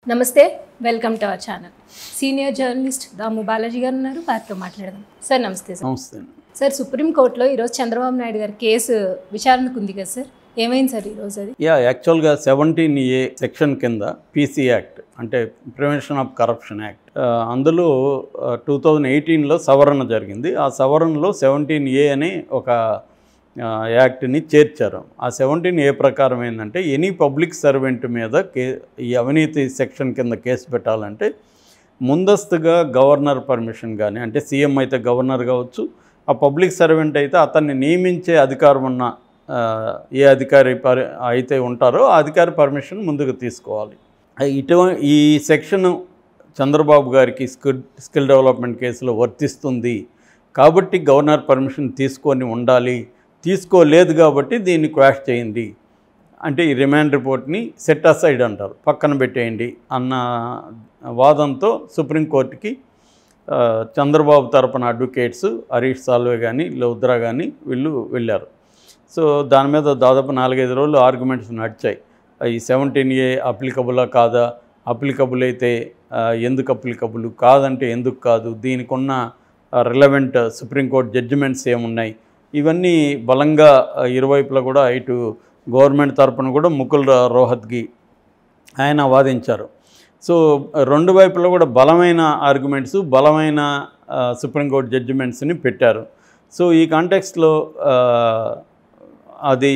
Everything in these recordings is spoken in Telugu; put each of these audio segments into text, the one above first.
నమస్తే welcome to our channel senior journalist Damu Balaji గారు ఉన్నారు వారితో మాట్లాడదాం సార్ నమస్తే సార్ నమస్తే సార్ సుప్రీంకోర్టులో ఈరోజు చంద్రబాబు నాయుడు గారి కేసు విచారణకు ఉంది కదా సార్ ఏమైంది సార్ ఈరోజు అది యా యాక్చువల్గా సెవెంటీన్ ఏ సెక్షన్ కింద పీసీ యాక్ట్ అంటే ప్రివెన్షన్ ఆఫ్ కరప్షన్ యాక్ట్ అందులో టూ థౌజండ్ ఎయిటీన్లో సవరణ జరిగింది ఆ సవరణలో సెవెంటీన్ ఏ అని ఒక ఆ, యాక్ట్ని చేర్చారు ఆ సెవెంటీన్ ఏ ప్రకారం ఏంటంటే ఎనీ పబ్లిక్ సర్వెంట్ మీద కే ఈ అవినీతి సెక్షన్ కింద కేసు పెట్టాలంటే ముందస్తుగా గవర్నర్ పర్మిషన్ కానీ అంటే సీఎం అయితే గవర్నర్ కావచ్చు ఆ పబ్లిక్ సర్వెంట్ అయితే అతన్ని నియమించే అధికారం ఉన్న ఆ, ఏ అధికారి పరి అయితే ఉంటారో ఆ అధికారి పర్మిషన్ ముందుకు తీసుకోవాలి ఇటు ఈ సెక్షన్ చంద్రబాబు గారికి స్కిల్ స్కిల్ డెవలప్మెంట్ కేసులో వర్తిస్తుంది కాబట్టి గవర్నర్ పర్మిషన్ తీసుకొని ఉండాలి తీసుకోలేదు కాబట్టి దీన్ని క్వాష్ చేయండి అంటే ఈ రిమాండ్ రిపోర్ట్ని సెట్ అసైడ్ అంటారు పక్కన పెట్టేయండి అన్న వాదంతో సుప్రీంకోర్టుకి ఆ, చంద్రబాబు తరపున అడ్వకేట్స్ హరీష్ సాల్వే కానీ లోద్రా కానీ వీళ్ళు వెళ్ళారు సో దాని మీద దాదాపు నాలుగైదు రోజులు ఆర్గ్యుమెంట్స్ నడిచాయి ఈ సెవెంటీన్ ఏ అప్లికబులా కాదా అప్లికబుల్ అయితే ఆ, ఎందుకు అప్లికబుల్ కాదంటే ఎందుకు కాదు దీనికి ఉన్న రిలవెంట్ సుప్రీంకోర్టు జడ్జిమెంట్స్ ఏమున్నాయి ఇవన్నీ బలంగా ఆ, ఇరువైపులా కూడా ఇటు గవర్నమెంట్ తరపున కూడా ముకుల్ రోహత్గి ఆయన వాదించారు సో రెండు వైపులా కూడా బలమైన ఆర్గ్యుమెంట్స్ బలమైన ఆ, సుప్రీంకోర్టు జడ్జిమెంట్స్ని పెట్టారు సో ఈ కాంటెక్స్లో అది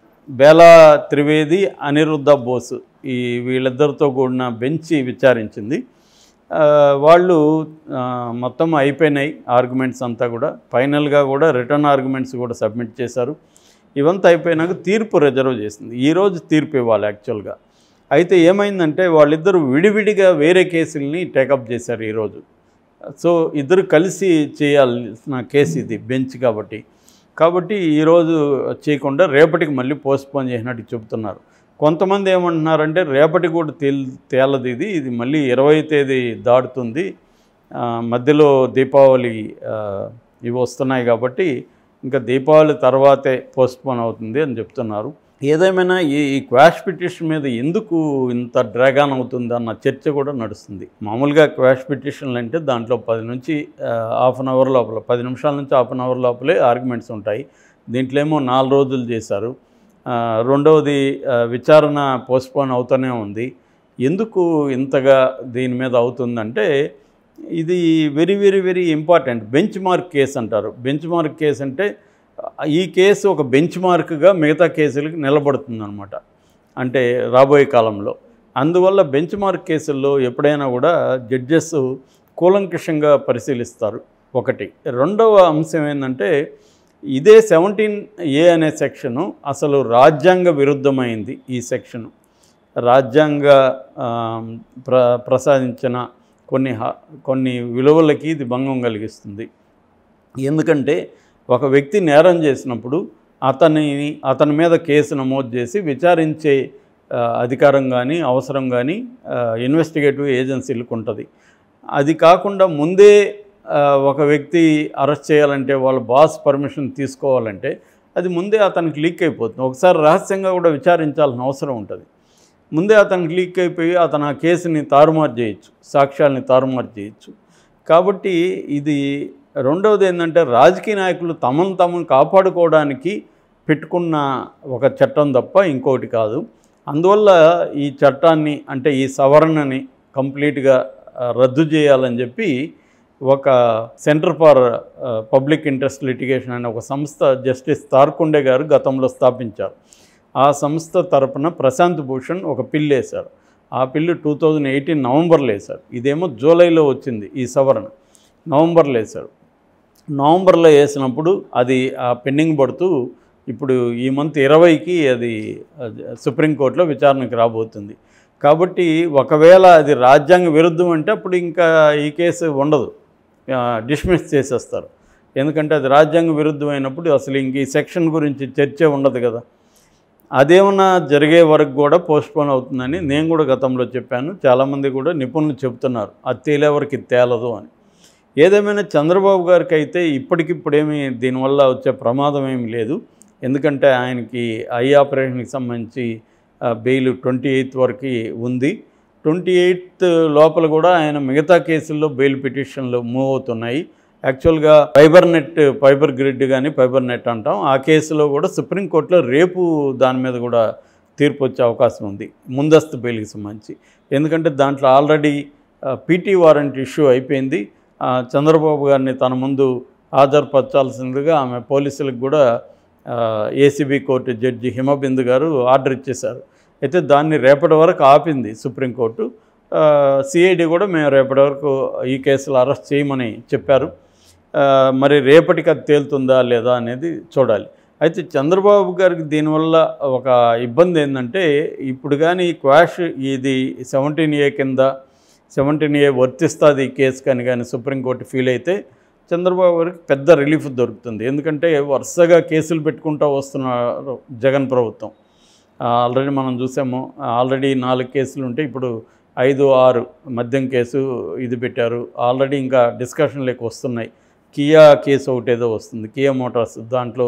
బేలా త్రివేది అనిరుద్ధ బోస్ ఈ వీళ్ళిద్దరితో కూడిన బెంచ్ విచారించింది ఆ, వాళ్ళు ఆ, మొత్తం అయిపోయినాయి ఆర్గ్యుమెంట్స్ అంతా కూడా ఫైనల్గా కూడా రిటర్న్ ఆర్గ్యుమెంట్స్ కూడా సబ్మిట్ చేశారు ఇవంతా అయిపోయినాక తీర్పు రిజర్వ్ చేసింది ఈరోజు తీర్పు ఇవ్వాలి యాక్చువల్గా అయితే ఏమైందంటే వాళ్ళిద్దరూ విడివిడిగా వేరే కేసుల్ని టేకప్ చేశారు ఈరోజు సో ఇద్దరు కలిసి చేయాల్సిన కేసు ఇది బెంచ్ కాబట్టి కాబట్టి ఈరోజు చేయకుండా రేపటికి మళ్ళీ పోస్ట్పోన్ చేసినట్టు చెబుతున్నారు కొంతమంది ఏమంటున్నారంటే రేపటికి కూడా తేల్ తేలదు ఇది ఇది మళ్ళీ ఇరవై తేదీ దాటుతుంది ఆ, మధ్యలో దీపావళి ఆ, ఇవి వస్తున్నాయి కాబట్టి ఇంకా దీపావళి తర్వాతే పోస్ట్పోన్ అవుతుంది అని చెప్తున్నారు ఏదేమైనా ఈ ఈ క్వాష్ పిటిషన్ మీద ఎందుకు ఇంత డ్రాగాన్ అవుతుంది అన్న చర్చ కూడా నడుస్తుంది మామూలుగా క్వాష్ పిటిషన్లు అంటే దాంట్లో పది నుంచి హాఫ్ అన్ అవర్ లోపల పది నిమిషాల నుంచి హాఫ్ అన్ అవర్ లోపలే ఆర్గ్యుమెంట్స్ ఉంటాయి దీంట్లో ఏమో నాలుగు రోజులు చేశారు ఆ, రెండవది ఆ, విచారణ పోస్ట్పోన్ అవుతూనే ఉంది ఎందుకు ఇంతగా దీని మీద అవుతుందంటే ఇది very very very important bench mark case అంటారు బెంచ్ మార్క్ కేసు అంటే ఆ, ఈ కేసు ఒక బెంచ్ మార్క్గా మిగతా కేసులకు నిలబడుతుంది అనమాట అంటే రాబోయే కాలంలో అందువల్ల బెంచ్ మార్క్ కేసుల్లో ఎప్పుడైనా కూడా జడ్జెస్ కూలంకషంగా పరిశీలిస్తారు ఒకటి రెండవ అంశం ఏంటంటే ఇదే సెవెంటీన్ ఏ అనే సెక్షను అసలు రాజ్యాంగ విరుద్ధమైంది ఈ సెక్షను రాజ్యాంగ ఆ, ప్ర ప్రసాదించిన కొన్ని హ- కొన్ని విలువలకి ఇది భంగం కలిగిస్తుంది ఎందుకంటే ఒక వ్యక్తి నేరం చేసినప్పుడు అతనిని అతని మీద కేసు నమోదు చేసి విచారించే ఆ, అధికారం కానీ అవసరం కానీ ఇన్వెస్టిగేటివ్ ఏజెన్సీలకు ఉంటుంది అది కాకుండా ముందే ఆ, ఒక వ్యక్తి అరెస్ట్ చేయాలంటే వాళ్ళ బాస్ పర్మిషన్ తీసుకోవాలంటే అది ముందే అతనికి లీక్ అయిపోతుంది ఒకసారి రహస్యంగా కూడా విచారించాల్సిన అవసరం ఉంటుంది ముందే అతనికి లీక్ అయిపోయి అతను ఆ కేసుని తారుమారు చేయొచ్చు సాక్ష్యాలని తారుమారు చేయొచ్చు కాబట్టి ఇది రెండవది ఏంటంటే రాజకీయ నాయకులు తమను తమను కాపాడుకోవడానికి పెట్టుకున్న ఒక చట్టం తప్ప ఇంకోటి కాదు అందువల్ల ఈ చట్టాన్ని అంటే ఈ సవరణని కంప్లీట్గా ఆ, రద్దు చేయాలని చెప్పి ఒక centre for public interest litigation అనే ఒక సంస్థ జస్టిస్ తార్కుండే గారు గతంలో స్థాపించారు ఆ సంస్థ తరపున ప్రశాంత్ భూషణ్ ఒక పిల్లు వేశారు ఆ పిల్లు టూ థౌజండ్ ఎయిటీన్ నవంబర్లో వేశారు ఇదేమో జూలైలో వచ్చింది ఈ సవరణ నవంబర్లో వేశారు నవంబర్లో వేసినప్పుడు అది ఆ పెండింగ్ పడుతూ ఇప్పుడు ఈ మంత్ ఇరవైకి అది అది సుప్రీంకోర్టులో విచారణకు రాబోతుంది కాబట్టి ఒకవేళ అది రాజ్యాంగ విరుద్ధం అంటే అప్పుడు ఇంకా ఈ కేసు ఉండదు డిస్మిస్ చేసేస్తారు ఎందుకంటే అది రాజ్యాంగ విరుద్ధమైనప్పుడు అసలు ఇంక ఈ సెక్షన్ గురించి చర్చే ఉండదు కదా అదేమన్నా జరిగే వరకు కూడా పోస్ట్పోన్ అవుతుందని నేను కూడా గతంలో చెప్పాను చాలామంది కూడా నిపుణులు చెప్తున్నారు అది తేలే వరకు ఇది తేలదు అని ఏదేమైనా చంద్రబాబు గారికి అయితే ఇప్పటికిప్పుడేమీ దీనివల్ల వచ్చే ప్రమాదం ఏమీ లేదు ఎందుకంటే ఆయనకి ఐ ఆపరేషన్కి సంబంధించి బెయిల్ ట్వంటీ ఎయిత్ వరకు ఉంది ట్వంటీ ఎయిత్ లోపల కూడా ఆయన మిగతా కేసుల్లో బెయిల్ పిటిషన్లు మూవ్ అవుతున్నాయి యాక్చువల్గా ఫైబర్ నెట్ ఫైబర్ గ్రిడ్ కానీ ఫైబర్ నెట్ అంటాం ఆ కేసులో కూడా సుప్రీంకోర్టులో రేపు దాని మీద కూడా తీర్పు వచ్చే అవకాశం ఉంది ముందస్తు బెయిల్కి సంబంధించి ఎందుకంటే దాంట్లో ఆల్రెడీ పీటీ వారెంట్ ఇష్యూ అయిపోయింది ఆ, చంద్రబాబు గారిని తన ముందు హాజరుపరచాల్సిందిగా ఆమె పోలీసులకు కూడా ఏసీబీ కోర్టు జడ్జి హిమబిందు గారు ఆర్డర్ ఇచ్చేశారు అయితే దాన్ని రేపటి వరకు ఆపింది సుప్రీంకోర్టు సిఐడి కూడా మేము రేపటి వరకు ఈ కేసులు అరెస్ట్ చేయమని చెప్పారు ఆ, మరి రేపటికి అది తేలుతుందా లేదా అనేది చూడాలి అయితే చంద్రబాబు గారికి దీనివల్ల ఒక ఇబ్బంది ఏంటంటే ఇప్పుడు కానీ క్వాష్ ఇది సెవెంటీన్ ఏ కింద సెవెంటీన్ ఏ వర్తిస్తుంది ఈ కేసు కానీ కానీ సుప్రీంకోర్టు ఫీల్ అయితే చంద్రబాబు గారికి పెద్ద రిలీఫ్ దొరుకుతుంది ఎందుకంటే వరుసగా కేసులు పెట్టుకుంటూ వస్తున్నారు జగన్ ప్రభుత్వం ఆల్రెడీ మనం చూసాము ఆల్రెడీ నాలుగు కేసులు ఉంటే ఇప్పుడు ఐదు ఆరు మద్యం కేసు ఇది పెట్టారు ఆల్రెడీ ఇంకా డిస్కషన్లోకి వస్తున్నాయి కియా కేసు ఒకటి ఏదో వస్తుంది కియా మోటార్స్ దాంట్లో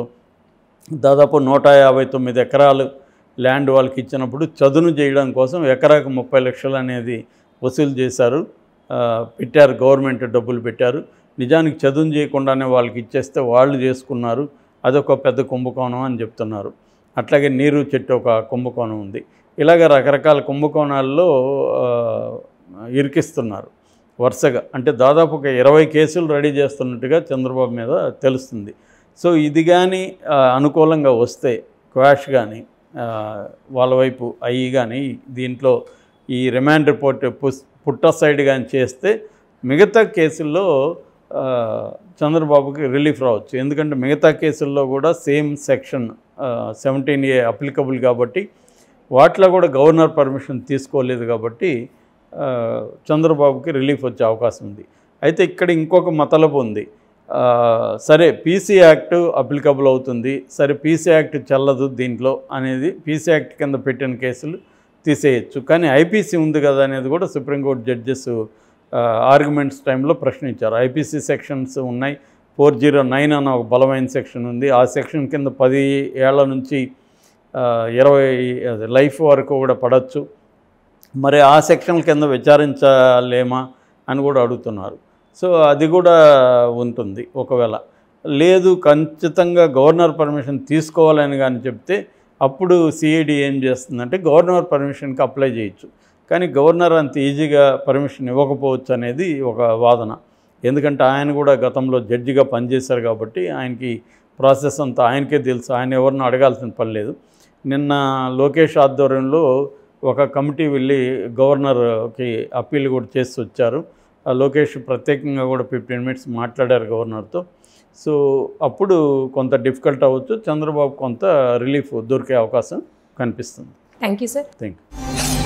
దాదాపు నూట యాభై తొమ్మిది ఎకరాలు ల్యాండ్ వాళ్ళకి ఇచ్చినప్పుడు చదును చేయడం కోసం ఎకరాకు ముప్పై లక్షలు అనేది వసూలు చేశారు ఆ, పెట్టారు గవర్నమెంట్ డబ్బులు పెట్టారు నిజానికి చదును చేయకుండానే వాళ్ళకి ఇచ్చేస్తే వాళ్ళు చేసుకున్నారు అదొక పెద్ద కుంభకోణం అని చెప్తున్నారు అట్లాగే నీరు చెట్టు ఒక కుంభకోణం ఉంది ఇలాగ రకరకాల కుంభకోణాల్లో ఆ, ఇరికిస్తున్నారు వరుసగా అంటే దాదాపు ఒక ఇరవై కేసులు రెడీ చేస్తున్నట్టుగా చంద్రబాబు మీద తెలుస్తుంది సో ఇది కానీ ఆ, అనుకూలంగా వస్తే క్వాష్ కానీ ఆ, వాళ్ళ వైపు అయ్యి కానీ దీంట్లో ఈ రిమాండ్ రిపోర్ట్ పుస్ పుట్ట సైడ్ కానీ చేస్తే మిగతా కేసుల్లో ఆ, చంద్రబాబుకి రిలీఫ్ రావచ్చు ఎందుకంటే మిగతా కేసుల్లో కూడా same section seventeen A applicable కాబట్టి వాటిలో కూడా గవర్నర్ పర్మిషన్ తీసుకోలేదు కాబట్టి ఆ, చంద్రబాబుకి రిలీఫ్ వచ్చే అవకాశం ఉంది అయితే ఇక్కడ ఇంకొక మతలబు ఉంది ఆ, సరే పీసీ యాక్ట్ అప్లికబుల్ అవుతుంది సరే పీసీ యాక్ట్ చెల్లదు దీంట్లో అనేది పీసీ యాక్ట్ కింద పెట్టిన కేసులు తీసేయచ్చు కానీ ఐపీసీ ఉంది కదా అనేది కూడా సుప్రీంకోర్టు జడ్జెస్ ఆర్గ్యుమెంట్స్ టైంలో ప్రశ్నించారు ఐపీసీ సెక్షన్స్ ఉన్నాయి ఫోర్ జీరో నైన్ అన్న ఒక బలమైన సెక్షన్ ఉంది ఆ సెక్షన్ కింద పది ఏళ్ల నుంచి ఆ, ఇరవై అదే లైఫ్ వరకు కూడా పడవచ్చు మరి ఆ సెక్షన్ కింద విచారించలేమా అని కూడా అడుగుతున్నారు సో అది కూడా ఉంటుంది ఒకవేళ లేదు ఖచ్చితంగా గవర్నర్ పర్మిషన్ తీసుకోవాలని కానీ చెప్తే అప్పుడు సిఐడి ఏం చేస్తుందంటే గవర్నర్ పర్మిషన్కి అప్లై చేయొచ్చు కానీ గవర్నర్ అంత ఈజీగా పర్మిషన్ ఇవ్వకపోవచ్చు అనేది ఒక వాదన ఎందుకంటే ఆయన కూడా గతంలో జడ్జిగా పనిచేశారు కాబట్టి ఆయనకి ప్రాసెస్ అంతా ఆయనకే తెలుసు ఆయన ఎవరిని అడగాల్సిన పని లేదు నిన్న లోకేష్ ఆధ్వర్యంలో ఒక కమిటీ వెళ్ళి గవర్నర్కి అప్పీల్ కూడా చేసి వచ్చారు ఆ లోకేష్ ప్రత్యేకంగా కూడా ఫిఫ్టీన్ మినిట్స్ మాట్లాడారు గవర్నర్తో సో అప్పుడు కొంత డిఫికల్ట్ అవ్వచ్చు చంద్రబాబు కొంత రిలీఫ్ దొరికే అవకాశం కనిపిస్తుంది thank you sir thank you